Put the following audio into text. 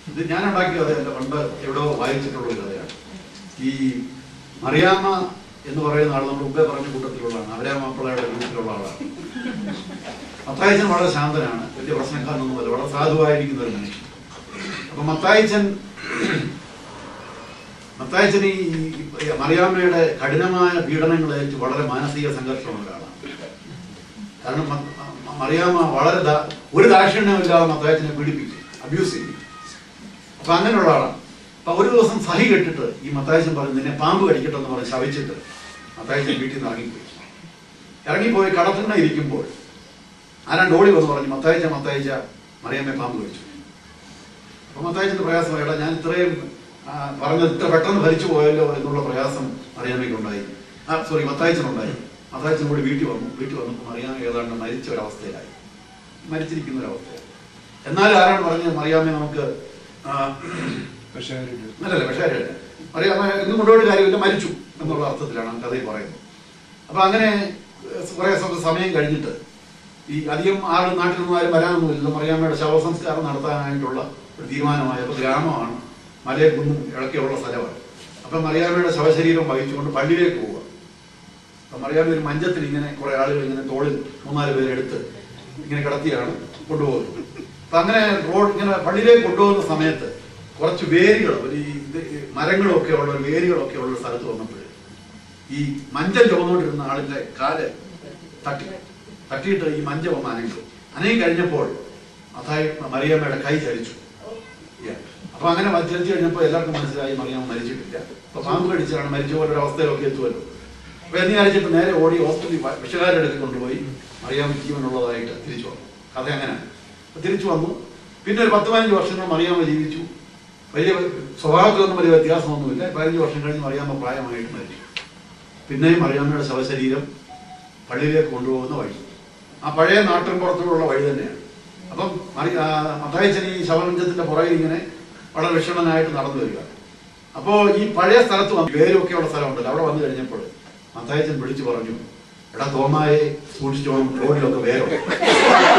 ഇത് ഞാൻ ഉണ്ടാക്കിയ കഥയല്ല പണ്ട് എവിടെയോ വായിച്ചിട്ടുള്ള ഒരു കഥയാണ് ഈ മറിയാമ്മ എന്ന് പറയുന്ന ആൾ നമ്മൾ മുമ്പേ പറഞ്ഞ കൂട്ടത്തിലുള്ളതാണ് അവരെ മാപ്പിളയുടെ ഗ്രൂപ്പിലുള്ള ആളാണ് മത്തായിച്ചൻ വളരെ ശാന്തനാണ് വലിയ പ്രശ്നക്കാരനൊന്നുമല്ല വളരെ സാധുവായിരിക്കുന്ന ഒരു മനുഷ്യൻ അപ്പൊ മത്തായിച്ചൻ മത്തായിച്ചൻ ഈ ഈ മറിയാമ്മയുടെ കഠിനമായ പീഡനങ്ങളേറ്റ് വളരെ മാനസിക സംഘർഷമുള്ള ഒരാളാണ് കാരണം മ- മ- മറിയാമ്മ വളരെ ദാ- ഒരു ദാക്ഷിണ്യമില്ലാതെ മത്തായത്തിനെ പീഡിപ്പിക്കും അബ്യൂസ് ചെയ്യും അപ്പൊ അങ്ങനെയുള്ള ആളാണ് അപ്പൊ ഒരു ദിവസം സഹി കെട്ടിട്ട് ഈ മത്തായച്ചൻ പറഞ്ഞു നിന്നെ പാമ്പ് കടിക്കട്ടെ എന്ന് പറഞ്ഞ് ശവിച്ചിട്ട് മത്തായച്ചൻ വീട്ടിൽ നിന്ന് ഇറങ്ങിപ്പോയി ഇറങ്ങിപ്പോയി കടത്തിണ്ണ ഇരിക്കുമ്പോൾ ആരാണ്ട് ഓടി വന്ന് പറഞ്ഞു മത്തായച്ച മത്തായച്ച മറിയാമ്മയെ പാമ്പ് കടിച്ചു അപ്പൊ മത്തായച്ചന്റെ പ്രയാസം എടാ ഞാൻ ഇത്രയും ആ, പറഞ്ഞത് ഇത്ര പെട്ടെന്ന് ഭരിച്ചു പോയല്ലോ എന്നുള്ള പ്രയാസം മറിയാമ്മയ്ക്ക് ഉണ്ടായി ആ സോറി മത്തായച്ചനുണ്ടായി മത്തായച്ചൻ കൂടി വീട്ടിൽ വന്നു വീട്ടിൽ വന്നപ്പോൾ മറിയാമ്മ ഏതാണ്ട് മരിച്ച ഒരവസ്ഥയിലായി മരിച്ചിരിക്കുന്ന ഒരവസ്ഥയായി എന്നാൽ ആരാണ് പറഞ്ഞത് മറിയാമ്മയെ നമുക്ക് ആ, പക്ഷേ അല്ലല്ല പക്ഷേ അറിയാമ ഇന്നും കൊണ്ടുപോയിട്ട് കാര്യമില്ല മരിച്ചു എന്നുള്ള അർത്ഥത്തിലാണ് ആ കഥയിൽ പറയുന്നത് അപ്പൊ അങ്ങനെ കുറെ സമയം കഴിഞ്ഞിട്ട് ഈ അധികം ആൾ നാട്ടിൽ നിന്നും ആരും വരാനൊന്നുമില്ല മറിയാമ്മയുടെ ശവസംസ്കാരം നടത്താനായിട്ടുള്ള ഒരു തീരുമാനമായ അപ്പൊ ഗ്രാമമാണ് മലയെ കുന്നും ഇളക്കിയുള്ള സ്ഥലമാണ് അപ്പൊ മറിയാമ്മയുടെ ശവശരീരം വഹിച്ചുകൊണ്ട് പള്ളിയിലേക്ക് പോവുക അപ്പൊ മറിയാമ്മ ഒരു മഞ്ചത്തിൽ ഇങ്ങനെ കുറെ ആളുകൾ ഇങ്ങനെ തോളിൽ മൂന്നാല് പേരെടുത്ത് ഇങ്ങനെ കിടത്തിയാണ് കൊണ്ടുപോകുന്നത് അപ്പൊ അങ്ങനെ റോഡ് ഇങ്ങനെ പള്ളിയിലേക്ക് കൊണ്ടുപോകുന്ന സമയത്ത് കുറച്ച് വേരുകൾ ഒരു ഈ ഇത് ഈ മരങ്ങളൊക്കെ ഉള്ള ഒരു വേരുകളൊക്കെ ഉള്ള ഒരു സ്ഥലത്ത് വന്നപ്പോൾ ഈ മഞ്ചൽ ചുമന്നുകൊണ്ടിരുന്ന ആളിന്റെ കാല് തട്ടി തട്ടിയിട്ട് ഈ മഞ്ച വന്ന് അനങ്ങി അനങ്ങി കഴിഞ്ഞപ്പോൾ അതായത് മറിയമ്മയുടെ കൈ ചലിച്ചു Yeah. അപ്പൊ അങ്ങനെ ചലിച്ചു കഴിഞ്ഞപ്പോൾ എല്ലാവർക്കും മനസ്സിലായി മറിയാമ്മ മരിച്ചിട്ടില്ല അപ്പൊ പാമ്പ് കടിച്ചാണ് മരിച്ച പോലെ ഒരു അവസ്ഥയിലൊക്കെ എത്തുമല്ലോ അപ്പൊ എന്ന് വിചാരിച്ചിട്ട് നേരെ ഓടി ഹോസ്പിറ്റലിൽ വിഷകാരെടുത്ത് കൊണ്ടുപോയി മറിയാമ്മ ജീവനുള്ളതായിട്ട് തിരിച്ചു വന്നു കഥ അങ്ങനെയാണ് അപ്പൊ തിരിച്ചു വന്നു പിന്നെ ഒരു പത്ത് പതിനഞ്ച് വർഷങ്ങൾ മറിയാമ്മ ജീവിച്ചു വലിയ സ്വഭാവത്തിലൊന്നും വലിയ വ്യത്യാസമൊന്നുമില്ല പതിനഞ്ച് വർഷം കഴിഞ്ഞ് മറിയാമ്മ പ്രായമായിട്ട് മരിച്ചു പിന്നെയും മറിയാമ്മയുടെ ശവശരീരം പള്ളിയിലേക്ക് കൊണ്ടുപോകുന്ന വഴി ആ പഴയ നാട്ടിൻപുറത്തുള്ള വഴി തന്നെയാണ് അപ്പം മറി മത്തായച്ചൻ ഈ ശവമഞ്ചത്തിന്റെ പുറകിൽ ഇങ്ങനെ വളരെ വിഷമനായിട്ട് നടന്നു വരിക അപ്പോ ഈ പഴയ സ്ഥലത്ത് വന്ന് വേരൊക്കെ ഉള്ള സ്ഥലമുണ്ടല്ലോ അവിടെ വന്നു കഴിഞ്ഞപ്പോൾ മത്തായച്ചൻ വിളിച്ചു പറഞ്ഞു എടാ തോമായെ സൂക്ഷിച്ചോ റോഡിലൊക്കെ വേരുണ്ട്